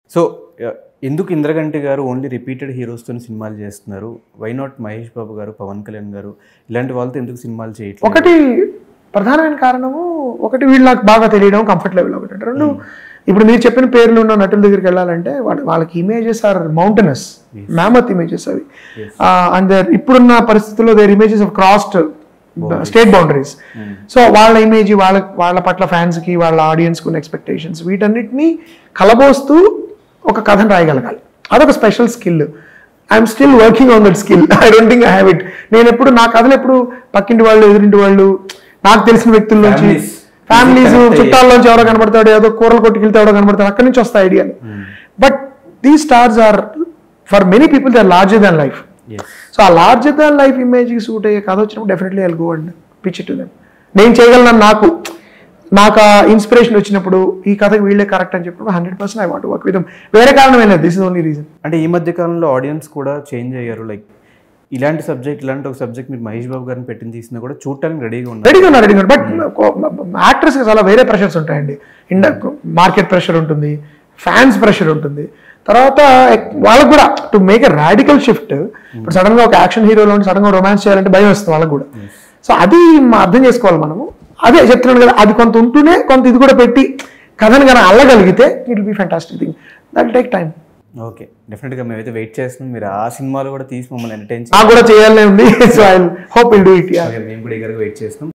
So ఎందుకు ఇంద్రగంటి గారు only repeated హీరోస్తో సినిమాలు చేస్తున్నారు వై నాట్ మహేష్ బాబు గారు పవన్ కళ్యాణ్ గారు ఇలాంటి వాళ్ళతో ఎందుకు సినిమాలు చేయట్లేదు ఒకటి ప్రధానమైన కారణము ఒకటి వీళ్ళు నాకు బాగా తెలియడం కంఫర్ట్ లెవెల్ ఒకటి అంటే రెండు ఇప్పుడు మీరు చెప్పిన పేర్లు ఉన్న నటుల దగ్గరికి వెళ్ళాలంటే వాళ్ళ వాళ్ళకి images are mountainous mammoth images అవి అండ్ ఇప్పుడున్న పరిస్థితుల్లో there images of crossed state boundaries so వాళ్ళ ఇమేజ్ వాళ్ళ వాళ్ళ పట్ల fans కి వాళ్ళ ఆడియన్స్ ఉన్న ఎక్స్పెక్టేషన్స్ వీటన్నిటిని కలబోస్తూ ఒక కథను రాయగలగాలి అదొక special skill I'm still working on that skill I don't think I have it నేను ఎప్పుడు నా కథలు ఎప్పుడు పక్కింటి వాళ్ళు ఎదురింటి వాళ్ళు నాకు తెలిసిన వ్యక్తుల నుంచి Families. ఫ్యామిలీస్ Connect అయ్యి. చుట్టాల్లోంచి ఎవరో కనబడతాడు ఏదో కూరలు కొట్టుకెళ్తే ఎవరో కనబడతాడు అక్కడి నుంచి వస్తాయి ఐడియాలు but the stars are for many people they are larger than life Yes. So ఆ లార్జర్ దాన్ లైఫ్ ఇమేజ్కి సూట్ అయ్యే కథ వచ్చినప్పుడు definitely I go and pitch to them నేను చేయగలను నాకు నాకు ఆ ఇన్స్పిరేషన్ వచ్చినప్పుడు ఈ కథకి వీళ్ళే కరెక్ట్ అని చెప్పినప్పుడు hundred percent I want work with వేరే కారణం ఏం లేదు దిస్ ఇస్ ఓన్లీ రీజన్ అంటే ఈ మధ్య కాలంలో ఆడియన్స్ కూడా చేంజ్ అయ్యారు లైక్ ఇలాంటి సబ్జెక్ట్ ఇలాంటి ఒక సబ్జెక్ట్ మీరు మహేష్ బాబు గారిని పెట్టిన తీసినా కూడా చూడటానికి రెడీగా ఉన్నారు రెడీగా ఉన్నారు రెడీగా బట్ యాక్టర్స్ చాలా వేరే ప్రెషర్స్ ఉంటాయండి ఇండ మార్కెట్ ప్రెషర్ ఉంటుంది ఫ్యాన్స్ ప్రెషర్ ఉంటుంది తర్వాత ఎక్- వాళ్ళకు కూడా to make a radical shift ఇప్పుడు సడన్ గా ఒక యాక్షన్ హీరోలో సడన్ గా రొమాన్స్ చేయాలంటే భయం వస్తుంది వాళ్ళకు కూడా సో అది మ- అర్థం చేసుకోవాలి మనము అదే చెప్తున్నాను కదా అది కొంత ఉంటూనే కొంత ఇది కూడా పెట్టి కథను కానీ అల్లగలిగితే it be fantastic thing that take time okay డెఫినెట్గా మేమైతే వెయిట్ చేస్తున్నాం మీరు ఆ సినిమాలు కూడా తీసి మమ్మల్ని ఎంటర్టైన్ నాకు కూడా చేయాలనే ఉంది so I hope will do it yeah మేము కూడా ఎగరగా వెయిట్ చేస్తున్నాం